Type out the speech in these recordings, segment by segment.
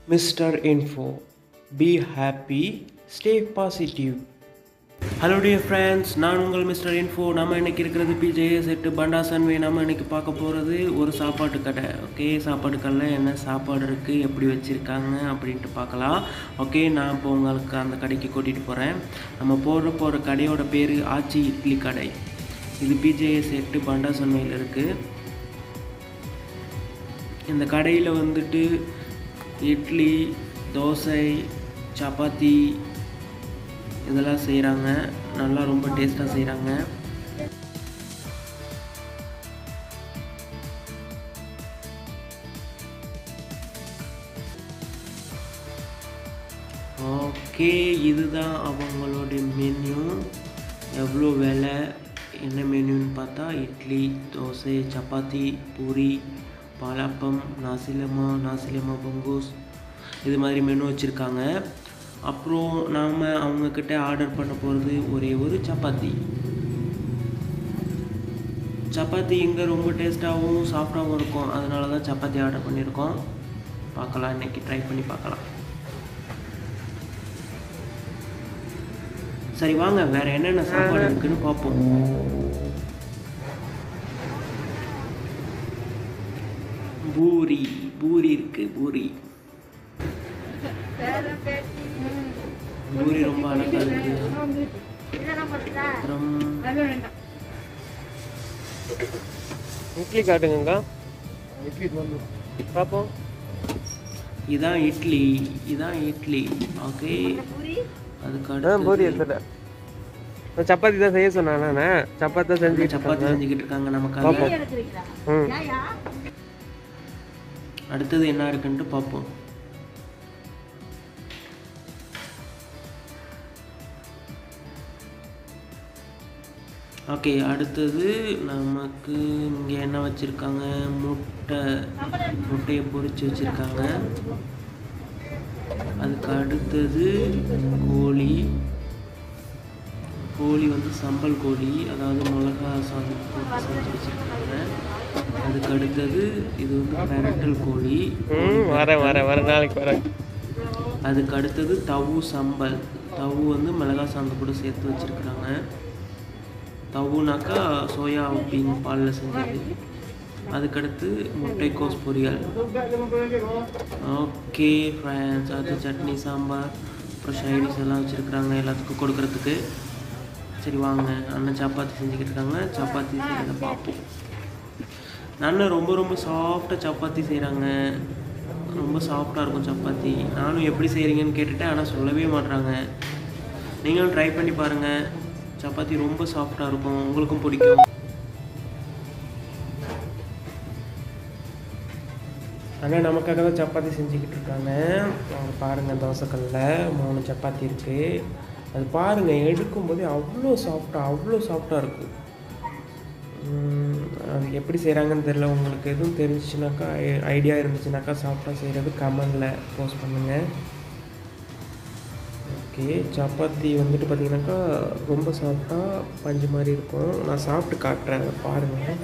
Mr. Info. Be happy, stay positive. Hello dear friends நான் உங்கள் mister info நம்ம இன்னைக்கு இருக்கிறது பிஜேஎஸ் எட்டு பண்டா சன்வே நம்ம இன்னைக்கு பார்க்க போகிறது ஒரு சாப்பாட்டு கடை ஓகே சாப்பாட்டு கடையில் என்ன சாப்பாடு இருக்குது எப்படி வச்சுருக்காங்க அப்படின்ட்டு பார்க்கலாம் ஓகே நான் இப்போ உங்களுக்கு அந்த கடைக்கு கூட்டிகிட்டு போகிறேன் நம்ம போகிற போகிற கடையோட பேர் ஆச்சி இட்லி கடை இது பிஜேஎஸ் எட்டு பண்டா சன்வையில் இருக்குது இந்த கடையில் வந்துட்டு இட்லி தோசை சப்பாத்தி இதெல்லாம் செய்கிறாங்க நல்லா ரொம்ப டேஸ்ட்டாக செய்கிறாங்க ஓகே இதுதான் அவங்களுடைய மெனு எவ்வளோ விலை என்ன மெனுன்னு பார்த்தா இட்லி தோசை சப்பாத்தி பூரி பாலாப்பம் நாசிலமா நாசிலமா பங்கூஸ் இது மாதிரி மெனு வச்சுருக்காங்க அப்புறம் நாம் அவங்கக்கிட்ட ஆர்டர் பண்ண போகிறது ஒரே ஒரு சப்பாத்தி சப்பாத்தி இங்கே ரொம்ப டேஸ்ட்டாகவும் சாஃப்டாகவும் இருக்கும் அதனால தான் சப்பாத்தி ஆர்டர் பண்ணியிருக்கோம் பார்க்கலாம் இன்றைக்கி ட்ரை பண்ணி பார்க்கலாம் சரி வாங்க வேறு என்னென்ன சாப்பாடு இருக்குன்னு பார்ப்போம் பூரி பூரி இருக்கு பூரி பூரி ரொம்ப அழகா இருக்கு அப்புறம் இட்லி காட்டுங்கக்கா இட்லி வந்து பார்ப்போம் இதான் இட்லி இதான் இட்லி ஓகே அதுக்கு பூரி அடுத்து எடுத்துட்டேன் சப்பாத்தி தான் செய்ய சொன்னேன் நான் சப்பாத்தி தான் செஞ்சு சப்பாத்தி செஞ்சுக்கிட்டு இருக்காங்க நமக்காக ம் அடுத்தது என்ன இருக்குன்ட்டு பார்ப்போம் ஓகே அடுத்தது நமக்கு இங்கே என்ன வச்சுருக்காங்க முட்டை முட்டையை பொரிச்சு வச்சுருக்காங்க அதுக்கு அடுத்தது கோழி கோழி வந்து சம்பல் கோழி அதாவது மிளகா சாதம் போட்டு செஞ்சு வச்சுருக்காங்க அதுக்கு அடுத்தது இது வந்து பெரட்டல் கோழி ம் வரேன் வரேன் வரேன் நாளைக்கு வரேன் அதுக்கு அடுத்தது தவு சம்பல் தவு வந்து மிளகாய் சாந்து கூட சேர்த்து வச்சுருக்குறாங்க தவுனாக்கா சோயா பீன் பாலில் செஞ்சது அதுக்கடுத்து முட்டைக்கோஸ் பொரியல் ஓகே ஃப்ரெண்ட்ஸ் அது சட்னி சாம்பார் அப்புறம் ஷைடிஸ் எல்லாம் வச்சுருக்குறாங்க எல்லாத்துக்கும் கொடுக்கறதுக்கு சரி வாங்க அண்ணன் சப்பாத்தி செஞ்சுக்கிட்டு இருக்காங்க சப்பாத்தி செய்யறத பார்ப்போம் அண்ணன் ரொம்ப ரொம்ப சாஃப்டாக சப்பாத்தி செய்கிறாங்க ரொம்ப சாஃப்டாக இருக்கும் சப்பாத்தி நானும் எப்படி செய்கிறீங்கன்னு கேட்டுட்டேன் ஆனால் சொல்லவே மாட்றாங்க நீங்களும் ட்ரை பண்ணி பாருங்கள் சப்பாத்தி ரொம்ப சாஃப்டாக இருக்கும் உங்களுக்கும் பிடிக்கும் அண்ணா நமக்காக தான் சப்பாத்தி செஞ்சுக்கிட்டு இருக்காங்க அவங்க பாருங்கள் தோசைக்கல்லில் மூணு சப்பாத்தி இருக்குது அது பாருங்கள் எடுக்கும்போதே அவ்வளோ சாஃப்டாக அவ்வளோ சாஃப்டாக இருக்கும் உம், அது எப்படி செய்கிறாங்கன்னு தெரில உங்களுக்கு எதுவும் தெரிஞ்சிச்சுனாக்கா ஐடியா இருந்துச்சுனாக்கா சாஃப்டாக செய்கிறது கமெண்டில் போஸ்ட் பண்ணுங்கள் ஓகே சப்பாத்தி வந்துட்டு பார்த்தீங்கன்னாக்கா ரொம்ப சாஃப்டாக பஞ்சு மாதிரி இருக்கும் நான் சாப்பிட்டு காட்டுறேன் அதை பாருங்கள்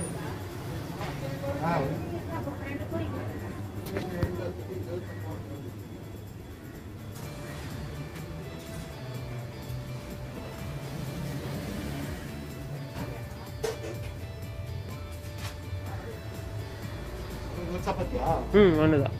சப்பாத்தியா ம் ஒன்று தான்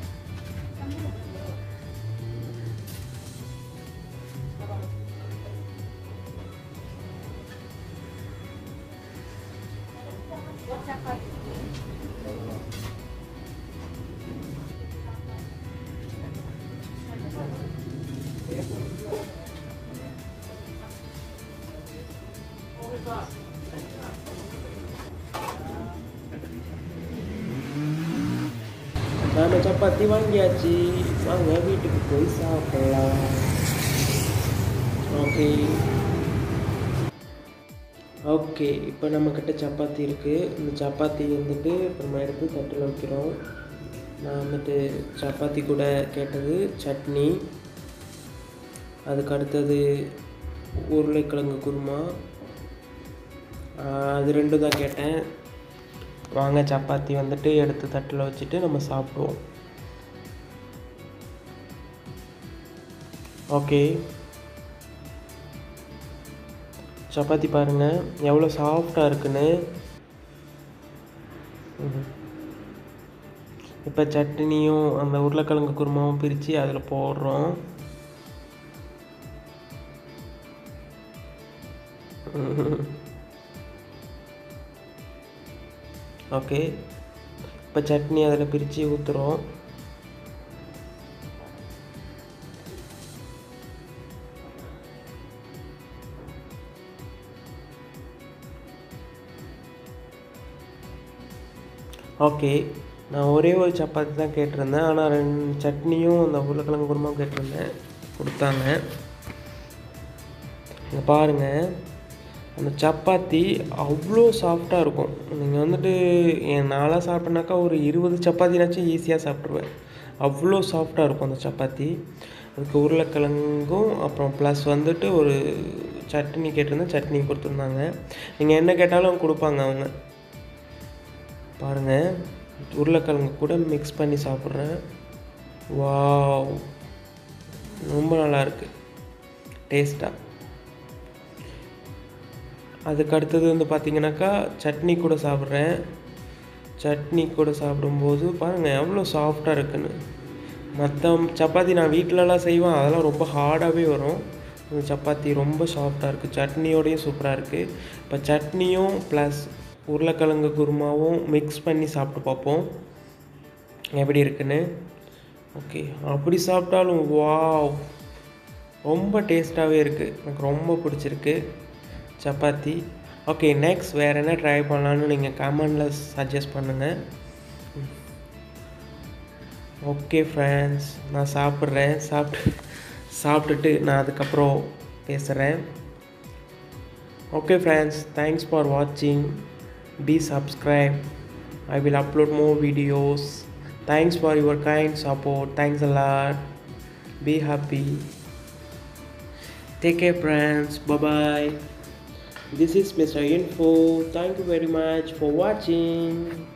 நாம சப்பாத்தி வாங்கியாச்சு வாங்க வீட்டுக்கு போய் சாப்பிடலாம் ஓகே ஓகே இப்போ நம்மக்கிட்ட சப்பாத்தி இருக்குது இந்த சப்பாத்தி வந்துட்டு இப்போ நம்ம எடுத்து தட்டில் வைக்கிறோம் நான் வந்துட்டு சப்பாத்தி கூட கேட்டது சட்னி அதுக்கு அடுத்தது உருளைக்கிழங்கு குருமா ஆஹ் அது ரெண்டும் தான் கேட்டேன் வாங்க சப்பாத்தி வந்துட்டு எடுத்து தட்டில் வச்சுட்டு நம்ம சாப்பிடுவோம் ஓகே சப்பாத்தி பாருங்கள் எவ்வளோ சாஃப்டாக இருக்குன்னு இப்போ சட்னியும் அந்த உருளைக்கிழங்கு குருமாவும் பிரித்து அதில் போடுறோம் ஓகே இப்போ சட்னி அதில் பிரித்து ஊற்றுறோம் ஓகே நான் ஒரே ஒரு சப்பாத்தி தான் கேட்டிருந்தேன் ஆனால் ரெண்டு சட்னியும் அந்த உருளைக்கிழங்கு குருமாவும் கேட்டிருந்தேன் கொடுத்தாங்க இங்கே பாருங்கள் அந்த சப்பாத்தி அவ்வளோ சாஃப்டாக இருக்கும் நீங்கள் வந்துட்டு என் நாளாக சாப்பிட்டனாக்கா ஒரு இருபது சப்பாத்தினாச்சும் ஈஸியாக சாப்பிட்ருவேன் அவ்வளோ சாஃப்டாக இருக்கும் அந்த சப்பாத்தி அதுக்கு உருளைக்கிழங்கும் அப்புறம் ப்ளஸ் வந்துட்டு ஒரு சட்னி கேட்டிருந்தேன் சட்னி கொடுத்துருந்தாங்க நீங்கள் என்ன கேட்டாலும் கொடுப்பாங்க அவங்க பாருங்கள் உருளைக்கிழங்கு கூட மிக்ஸ் பண்ணி சாப்பிட்றேன் வாவ் ரொம்ப நல்லா இருக்கு டேஸ்ட்டாக அதுக்கு அடுத்தது வந்து பார்த்தீங்கன்னாக்கா சட்னி கூட சாப்பிட்றேன் சட்னி கூட சாப்பிடும்போது பாருங்கள் எவ்வளோ சாஃப்டாக இருக்குன்னு மற்ற சப்பாத்தி நான் வீட்டிலலாம் செய்வேன் அதெல்லாம் ரொம்ப ஹார்டாகவே வரும் இந்த சப்பாத்தி ரொம்ப சாஃப்டாக இருக்குது சட்னியோடையும் சூப்பராக இருக்குது இப்போ சட்னியும் ப்ளஸ் உருளைக்கிழங்கு குருமாவும் மிக்ஸ் பண்ணி சாப்பிட்டு பார்ப்போம் எப்படி இருக்குன்னு ஓகே அப்படி சாப்பிட்டாலும் வாவ் ரொம்ப டேஸ்ட்டாகவே இருக்குது எனக்கு ரொம்ப பிடிச்சிருக்கு சப்பாத்தி ஓகே நெக்ஸ்ட் வேறு என்ன ட்ரை பண்ணலான்னு நீங்கள் கமெண்டில் சஜஸ்ட் பண்ணுங்கள் ஓகே ஃப்ரெண்ட்ஸ் நான் சாப்பிட்றேன் சாப்பிட்டு சாப்பிட்டுட்டு நான் அதுக்கப்புறம் பேசுகிறேன் ஓகே ஃப்ரெண்ட்ஸ் தேங்க்ஸ் ஃபார் வாட்சிங் be subscribe i will upload more videos thanks for your kind support thanks a lot be happy take care friends bye bye this is mr info thank you very much for watching